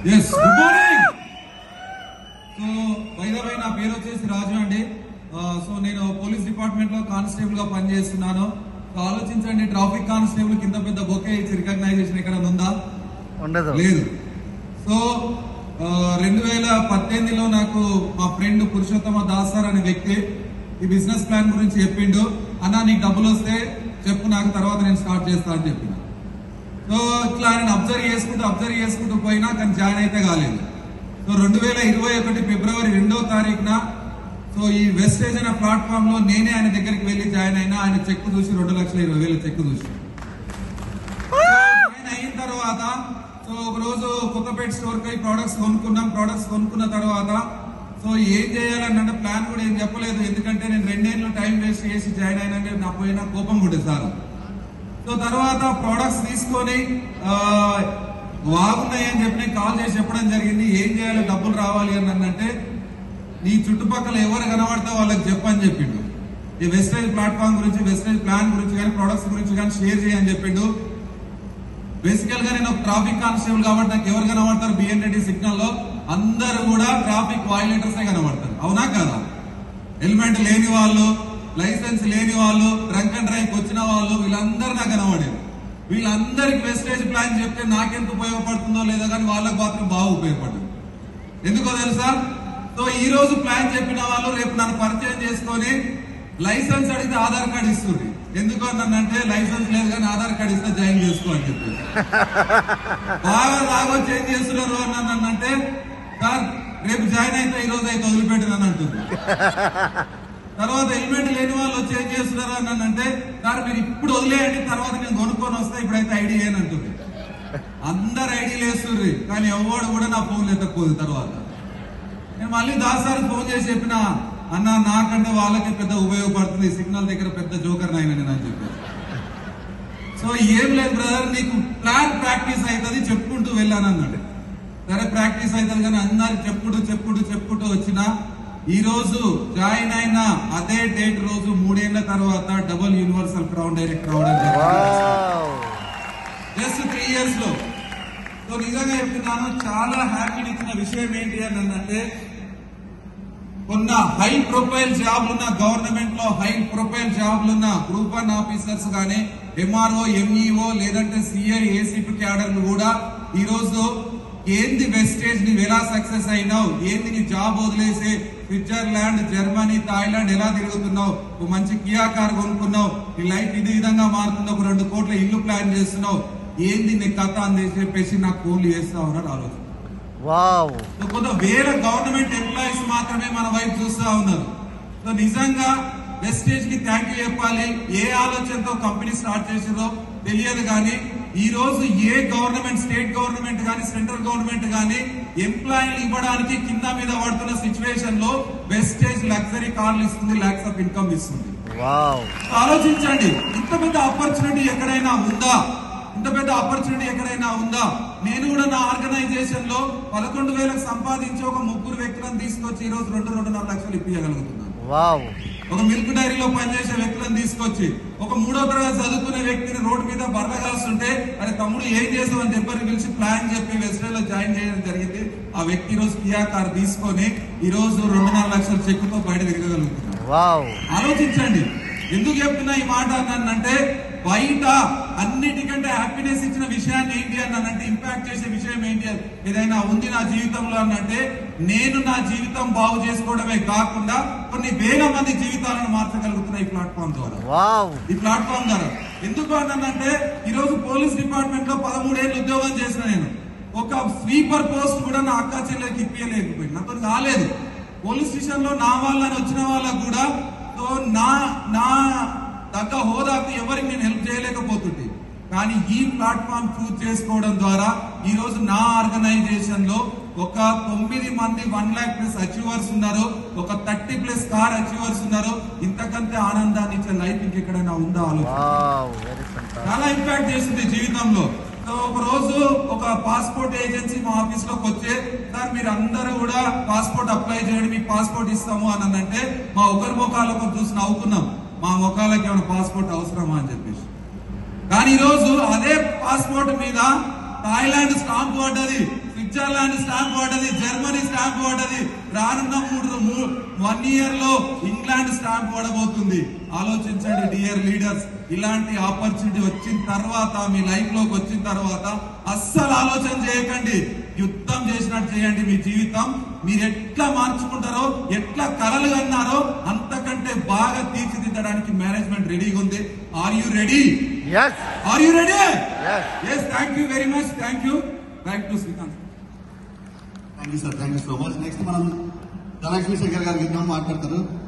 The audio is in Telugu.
ఎస్ గుడ్ మార్నింగ్ సో వైదవై నా పేరు వచ్చేసి రాజు అండి ఆ, సో నేను పోలీస్ డిపార్ట్మెంట్ లో కానిస్టేబుల్ గా పనిచేస్తున్నాను సో ఆలోచించండి ట్రాఫిక్ కానిస్టేబుల్ కింద పెద్ద బొకే ఇచ్చి రికగ్నైజేషన్ ఇక్కడ ఉందా ఉండదు లేదు సో ఆ, రెండు వేల పద్దెనిమిదిలో నాకు మా ఫ్రెండ్ పురుషోత్తమ దాసర్ అనే వ్యక్తి ఈ బిజినెస్ ప్లాన్ గురించి చెప్పిండు అన్న నీకు డబ్బులు వస్తే చెప్పు నాకు తర్వాత నేను స్టార్ట్ చేస్తా అని చెప్పిన సో ఇట్లా ఆయన అబ్జర్వ్ చేసుకుంటూ అబ్జర్వ్ చేసుకుంటూ పోయినా కానీ జాయిన్ అయితే కాలేదు సో రెండు వేల ఇరవై ఒకటి ఫిబ్రవరి రెండో తారీఖున సో ఈ వెస్టేజ్ అనే ప్లాట్ఫామ్ లో నేనే ఆయన దగ్గరికి వెళ్ళి జాయిన్ అయినా ఆయన చెక్ చూసి రెండు లక్షల ఇరవై వేల చెక్ చూసి జాయిన్ అయిన తర్వాత సో ఒక రోజు కొత్తపేట స్టోర్ కి ప్రొడక్ట్స్ కొనుక్కున్నాం ప్రొడక్ట్స్ కొనుక్కున్న తర్వాత సో ఏం చేయాలన్న ప్లాన్ కూడా ఏం చెప్పలేదు ఎందుకంటే నేను రెండేళ్ళు టైం వేస్ట్ చేసి జాయిన్ అయినా నా పోయిన కోపం కూడా సార్ సో తర్వాత ప్రోడక్ట్స్ తీసుకొని ఆ, బాగున్నాయి అని చెప్పి నేను కాల్ చేసి చెప్పడం జరిగింది ఏం చేయాలి డబ్బులు రావాలి అని అంటే నీ చుట్టుపక్కల ఎవరు కనబడితే వాళ్ళకి చెప్పని చెప్పిండు ఈ వెస్టేజ్ ప్లాట్ఫామ్ గురించి వెస్టేజ్ ప్లాన్ గురించి కానీ ప్రొడక్ట్స్ గురించి కానీ షేర్ చేయని చెప్పిండు బేసికల్ గా నేను ఒక ట్రాఫిక్ కానిస్టేబుల్ కాబట్టి నాకు ఎవరు కనబడతారు బిఎన్రెడ్డి సిగ్నల్ లో అందరు కూడా ట్రాఫిక్ వైలేటర్స్ కనబడతారు అవునా కదా హెల్మెట్ లేని వాళ్ళు లైసెన్స్ లేని వాళ్ళు డ్రంక్ అండ్ డ్రైవ్ వచ్చిన వాళ్ళు వీళ్ళందరూ నాకు కనబడారు వీళ్ళందరికి వెస్టేజ్ ప్లాన్ చెప్తే నాకెంత ఉపయోగపడుతుందో లేదో కానీ వాళ్ళకి మాత్రం బాగా ఉపయోగపడుతుంది ఎందుకో తెలుసా సో ఈ రోజు ప్లాన్ చెప్పిన వాళ్ళు రేపు నన్ను పరిచయం చేసుకొని లైసెన్స్ అడిగితే ఆధార్ కార్డు ఇస్తుంది ఎందుకు అన్నానంటే లైసెన్స్ లేదు కానీ ఆధార్ కార్డు ఇస్తే జాయిన్ చేసుకో అని చెప్పి బాగా లాగొచ్చి ఏం చేస్తున్నారు అన్నానంటే సార్ రేపు జాయిన్ అయితే ఈ రోజు అయితే వదిలిపెట్టినని అంటుంది తర్వాత హెల్మెట్ లేని వాళ్ళు వచ్చి ఏం చేస్తున్నారు అని అంటే సార్ మీరు ఇప్పుడు వదిలేయండి తర్వాత నేను కొనుక్కొని వస్తా ఇప్పుడైతే ఐడి అని అంటుంది అందరు ఐడీలు వేస్తుర్రి కానీ ఎవడు కూడా నా ఫోన్ ఎత్తకపోదు తర్వాత నేను మళ్ళీ దాసారికి ఫోన్ చేసి చెప్పిన అన్న నాకంటే వాళ్ళకి పెద్ద ఉపయోగపడుతుంది సిగ్నల్ దగ్గర పెద్ద జోకర్ నాయన నేను అని చెప్పి సో ఏం లేదు బ్రదర్ నీకు ప్లాన్ ప్రాక్టీస్ అవుతుంది చెప్పుకుంటూ వెళ్ళాను అన్నాడు సరే ప్రాక్టీస్ అవుతుంది కానీ అందరికి చెప్పుకుంటూ చెప్పుకుంటూ చెప్పుకుంటూ వచ్చిన ఈ రోజు జాయిన్ అయిన అదే డేట్ రోజు మూడేళ్ల తర్వాత డబుల్ యూనివర్సల్ క్రౌన్ డైరెక్టర్ అవడం జరిగింది వావ్ జస్ట్ త్రీ ఇయర్స్ లో సో నిజంగా చెప్తున్నాను చాలా హ్యాపీ ఇచ్చిన విషయం ఏంటి అని అంటే కొన్న హై ప్రొఫైల్ జాబ్లున్న గవర్నమెంట్ లో హై ప్రొఫైల్ జాబ్లున్న గ్రూప్ వన్ ఆఫీసర్స్ గానీ ఎంఆర్ఓ ఎంఈఓ లేదంటే సిఐ ఏసీపీ క్యాడర్లు కూడా ఈ రోజు ఏంది వెస్టేజ్ నీవు ఎలా సక్సెస్ అయినావు ఏంది నీ జాబ్ వదిలేసి స్విట్జర్లాండ్ జర్మనీ థాయిలాండ్ ఎలా తిరుగుతున్నావు ఒక మంచి కియా కార్ కొనుక్కున్నావు నీ లైఫ్ ఇది విధంగా మారుతుంది ఒక రెండు కోట్ల ఇల్లు ప్లాన్ చేస్తున్నావు ఏంది నీ కథ అని చెప్పేసి నాకు ఫోన్లు చేస్తావు అన్నాడు ఆలోచన వావ్ సో కొంత వేరే గవర్నమెంట్ ఎంప్లాయీస్ మాత్రమే మన వైపు చూస్తా ఉన్నారు సో నిజంగా వెస్టేజ్ కి థ్యాంక్ యూ చెప్పాలి ఏ ఆలోచనతో కంపెనీ స్టార్ట్ చేసిందో తెలియదు కానీ ఈ రోజు ఏ గవర్నమెంట్ స్టేట్ గవర్నమెంట్ కానీ సెంట్రల్ గవర్నమెంట్ కానీ ఎంప్లాయీలు ఇవ్వడానికి కింద మీద పడుతున్న సిచ్యువేషన్ లో వెస్టేజ్ లగ్జరీ కార్లు ఇస్తుంది లాక్స్ ఆఫ్ ఇన్కమ్ ఇస్తుంది వావ్ సో ఆలోచించండి ఇంత పెద్ద ఆపర్చునిటీ ఎక్కడైనా ఉందా ఇంత పెద్ద ఆపర్చునిటీ ఎక్కడైనా ఉందా నేను కూడా నా ఆర్గనైజేషన్ లో పదకొండు వేలకు సంపాదించి ఒక ముగ్గురు వ్యక్తులను తీసుకొచ్చి ఈ రోజు రెండు రెండున్నర లక్షలు ఇప్పించగలుగుతున్నాను వావ్ ఒక మిల్క్ డైరీలో పనిచేసే వ్యక్తులను తీసుకొచ్చి ఒక మూడో తరగతి చదువుకునే వ్యక్తిని రోడ్డు మీద బర్ర కాస్తుంటే అరే తమ్ముడు ఏం చేసామని చెప్పని పిలిచి ప్లాన్ చెప్పి వెస్ట్రేల్ లో జాయిన్ చేయడం జరిగింది ఆ వ్యక్తి ఈ రోజు కియా కార్ తీసుకొని ఈ రోజు రెండున్నర లక్షల చెక్కుతో బయట తిరగగలుగుతున్నాడు వావ్ ఆలోచించండి ఎందుకు చెప్తున్నా ఈ మాట అన్నానంటే బయట అన్నిటికంటే హ్యాపీనెస్ ఇచ్చిన విషయాన్ని ఏంటి అన్నానంటే ఇంపాక్ట్ చేసే విషయం ఏంటి అని ఏదైనా ఉంది నా జీవితంలో అనంటే నేను నా జీవితం బాగు చేసుకోవడమే కాకుండా కొన్ని వేల మంది జీవితాలను మార్చగలుగుతున్నా ఈ ప్లాట్ఫామ్ ద్వారా వావ్ ఈ ప్లాట్ఫామ్ ద్వారా ఎందుకు అన్నానంటే ఈ రోజు పోలీస్ డిపార్ట్మెంట్ లో పదమూడేళ్ళు ఉద్యోగం చేసిన నేను ఒక స్వీపర్ పోస్ట్ కూడా నా అక్క చెల్లెకి ఇప్పించలేకపోయింది నాతో కాలేదు పోలీస్ స్టేషన్ లో నా వాళ్ళని వచ్చిన వాళ్ళకు కూడా సో నా నా తగ్గ హోదాకు ఎవరికి నేను హెల్ప్ చేయలేకపోతుంటే కానీ ఈ ప్లాట్ఫామ్ చూస్ చేసుకోవడం ద్వారా ఈ రోజు నా ఆర్గనైజేషన్ లో ఒక తొమ్మిది మంది వన్ లాక్ ప్లస్ అచీవర్స్ ఉన్నారు ఒక థర్టీ ప్లస్ కార్ అచీవర్స్ ఉన్నారు ఇంతకంటే ఆనందాన్ని ఇచ్చే లైఫ్ ఇంకెక్కడైనా ఉందా ఆలోచన వావ్ వెరీ ఫంటాస్టిక్ చాలా ఇంపాక్ట్ చేసింది జీవితంలో సో ఒక రోజు ఒక పాస్పోర్ట్ ఏజెన్సీ మా ఆఫీస్ లోకి వచ్చే సార్ మీరు అందరూ కూడా పాస్పోర్ట్ అప్లై చేయండి మీకు పాస్పోర్ట్ ఇస్తాము అని అంటే మా ఒకరి ముఖాలకు చూసి నవ్వుకున్నాం మా ముఖాలకి ఏమైనా పాస్పోర్ట్ అవసరమా అని చెప్పేసి కానీ ఈ రోజు అదే పాస్పోర్ట్ మీద థాయిలాండ్ స్టాంప్ పడ్డది స్విట్జర్లాండ్ స్టాంప్ పడ్డది జర్మనీ స్టాంప్ పడ్డది రానున్న మూడు వన్ ఇయర్ లో ఇంగ్లాండ్ స్టాంప్ పడబోతుంది ఆలోచించండి డియర్ లీడర్స్ ఇలాంటి ఆపర్చునిటీ వచ్చిన తర్వాత మీ లైఫ్ లోకి వచ్చిన తర్వాత అస్సలు ఆలోచన చేయకండి యుద్ధం చేసినట్టు చేయండి మీ జీవితం మీరు ఎట్లా మార్చుకుంటారో ఎట్లా కలలు కన్నారో అంతకంటే బాగా తీర్చిదిద్దడానికి మేనేజ్మెంట్ రెడీగా ఉంది are you ready Yes. Are you ready Yes. Yes thank you very much thank you thank to Srikanth thank you sir thank you so much next మనం ధనలక్ష్మి శేఖర్ గారు విన్నాం మాట్లాడతారు